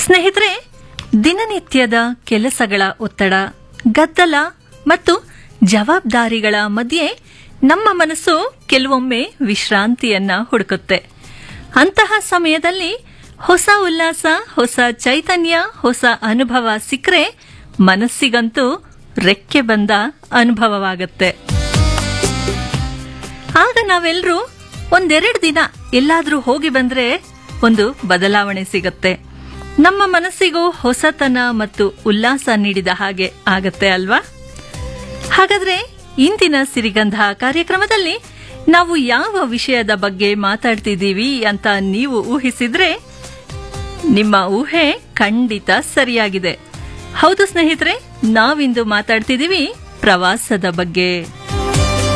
ಸ್ನೇಹಿತರೆ ದಿನನಿತ್ಯದ ಕೆಲಸಗಳ ಒತ್ತಡ ಗದ್ದಲ ಮತ್ತು ಜವಾಬ್ದಾರಿಗಳ ಮಧ್ಯೆ ನಮ್ಮ ಮನಸ್ಸು ಕೆಲವೊಮ್ಮೆ ವಿಶ್ರಾಂತಿಯನ್ನ ಹುಡುಕುತ್ತೆ ಅಂತಹ ಸಮಯದಲ್ಲಿ ಹೊಸ ಉಲ್ಲಾಸ ಹೊಸ ಚೈತನ್ಯ ಹೊಸ ಅನುಭವ ಸಿಕ್ಕರೆ ಮನಸ್ಸಿಗಂತೂ ರೆಕ್ಕೆ ಬಂದ ಅನುಭವವಾಗತ್ತೆ ಆಗ ನಾವೆಲ್ಲರೂ ಒಂದೆರಡು ದಿನ ಎಲ್ಲಾದ್ರೂ ಹೋಗಿ ಬಂದ್ರೆ ಒಂದು ಬದಲಾವಣೆ ಸಿಗತ್ತೆ ನಮ್ಮ ಮನಸ್ಸಿಗೂ ಹೊಸತನ ಮತ್ತು ಉಲ್ಲಾಸ ನೀಡಿದ ಹಾಗೆ ಆಗತ್ತೆ ಅಲ್ವಾ ಹಾಗಾದ್ರೆ ಇಂದಿನ ಸಿರಿಗಂಧ ಕಾರ್ಯಕ್ರಮದಲ್ಲಿ ನಾವು ಯಾವ ವಿಷಯದ ಬಗ್ಗೆ ಮಾತಾಡ್ತಿದ್ದೀವಿ ಅಂತ ನೀವು ಊಹಿಸಿದ್ರೆ ನಿಮ್ಮ ಊಹೆ ಖಂಡಿತ ಸರಿಯಾಗಿದೆ ಹೌದು ಸ್ನೇಹಿತರೆ ನಾವಿಂದು ಮಾತಾಡ್ತಿದ್ದೀವಿ ಪ್ರವಾಸದ ಬಗ್ಗೆ